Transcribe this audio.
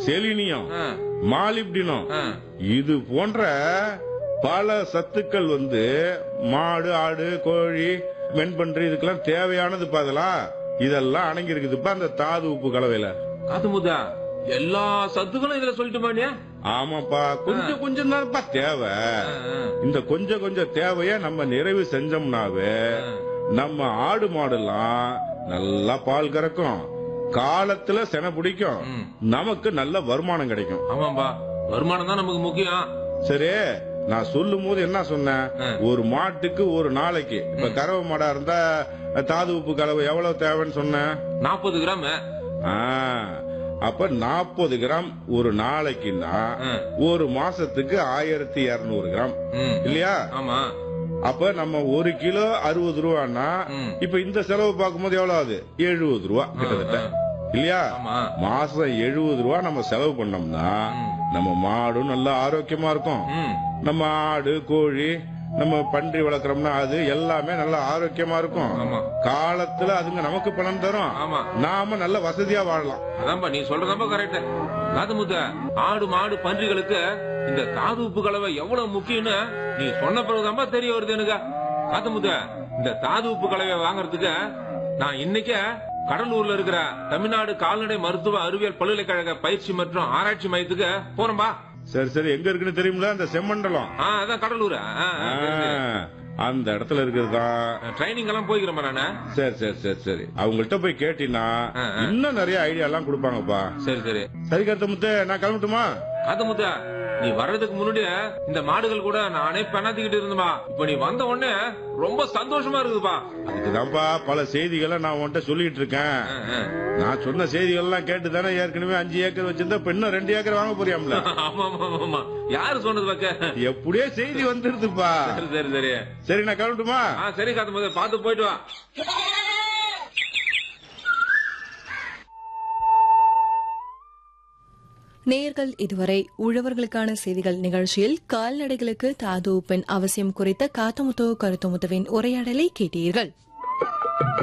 Selenium ஆ, molybdenum ஆ. இது போன்ற பல சத்துக்கள் வந்து மாடு ஆடு கோழி வெண்பன்றி இதுக்கெல்லாம் தேவையானது அதெல்லாம் இதெல்லாம் அடங்கி இருக்குதுப்பா அந்த தாது உப்பு கலவையில காத்து முத்தா எல்லா சத்துக்களும் இதுல சொல்லிட்டுமா நீ ஆமாப்பா கொஞ்சம் கொஞ்சம் தான்ப்பா தேவை இந்த கொஞ்சம் கொஞ்சம் தேவைய நம்ம நிறைவு செஞ்சோம்னாவே நம்ம ஆடு மாடுலாம் நல்லா பால் கறக்கும் காலத்துல செனை பிடிக்கும் ம். நமக்கு நல்ல வருமானம் கிடைக்கும் ஆமாம்பா வருமானம் தான் நமக்கு முக்கியம் சரி நான் சொல்லும் போது என்ன சொன்னேன் ஆ. ஒரு மாட்டுக்கு ஒரு நாளைக்கு இப்ப கறவை மாடா இருந்தா தாது உப்பு கலவை எவ்வளவு தேவைன்னு சொன்னேன் நாற்பது கிராம் ஆ, அப்ப நாற்பது கிராம் ஒரு நாளைக்குன்னா ஆ. ஒரு மாசத்துக்கு ஆயிரத்தி இருநூறு கிராம் ம். இல்லையா ஆமா அப்ப நம்ம ஒரு கிலோ அறுபது ரூபான்னா ம். இப்ப இந்த செலவு பார்க்கும்போது எவ்வளவு ஆகுது எழுபது ரூபா கிட்டத்தட்ட இல்லையா ஆமா மாசம் எழுபது ரூபா நம்ம செலவு பண்ணோம்னா ம். நம்ம மாடும் நல்லா ஆரோக்கியமா இருக்கும் ம். நம்ம ஆடு கோழி நம்ம பன்றி வளர்க்குறோம்னா அது எல்லாமே நல்லா ஆரோக்கியமா இருக்கும் ஆமா காலத்துல அதுங்க நமக்கு பணம் தரும் ஆமா நாம நல்ல வசதியா வாழலாம் அதான்பா நீ சொல்றதாப்பா கரெக்ட் காது முத்த ஆடு மாடு பன்றிகளுக்கு இந்த தாது உப்பு கலவை எவ்வளவு முக்கியம்னு நீ சொன்ன பிறகுதான்பா தெரிய வருது எனக்கு காது முத்த இந்த தாது உப்பு கலவை வாங்குறதுக்கு நான் இன்னைக்கே கடலூர்ல இருக்கிற தமிழ்நாடு கால்நடை மருத்துவ அறிவியல் பல்கலைக்கழக பயிற்சி மற்றும் ஆராய்ச்சி மையத்துக்கு போறோம்பா சரி சரி எங்க இருக்குன்னு தெரியுமில அந்த செம்மண்டலம் ஆ அதான் கடலூர் ஆ, அந்த இடத்துல இருக்கிறது தான் ட்ரைனிங் எல்லாம் போய்க்கிறேன் நானு சரி சரி சரி சரி அவங்கள்ட்ட போய் கேட்டீங்கன்னா ஆ, ஆ. இன்னும் நிறைய ஐடியா எல்லாம் கொடுப்பாங்கப்பா சரி சரி சரி கருத்த முத்து நான் கிளம்பட்டுமா காது முத்த நீ வர்றதுக்கு முன்னாடி இந்த மாடுகள் கூட நானே பெணாத்திக்கிட்டு இருந்தமா இப்ப நீ வந்த உடனே ரொம்ப சந்தோஷமா இருக்குதுப்பா அதுக்குதான்ப்பா பல செய்திகளை நான் உன்கிட்ட சொல்லிட்டு இருக்கேன் ஆ, ஆ. நான் சொன்ன செய்திகள் எல்லாம் கேட்டு தானே ஏற்கனவே அஞ்சு ஏக்கர் வச்சிருந்தா இப்ப இன்னும் ரெண்டு ஏக்கர் வாங்க போறியாம்ல ஆமா ஆமா ஆமா, ஆமா யாரு சொன்னது பக்க எப்படியோ செய்தி வந்துருதுப்பா சரி சரி சரி சரி நான் கிளம்பட்டுமா ஆ சரி காத்து போது பார்த்து போயிட்டு வா நேயர்கள் இதுவரை உழவர்களுக்கான செய்திகள் நிகழ்ச்சியில் கால்நடைகளுக்கு தாது உப்பின் அவசியம் குறித்த காத்தமுத்தோ கருத்துமுத்துவின் உரையாடலை கேட்டீர்கள்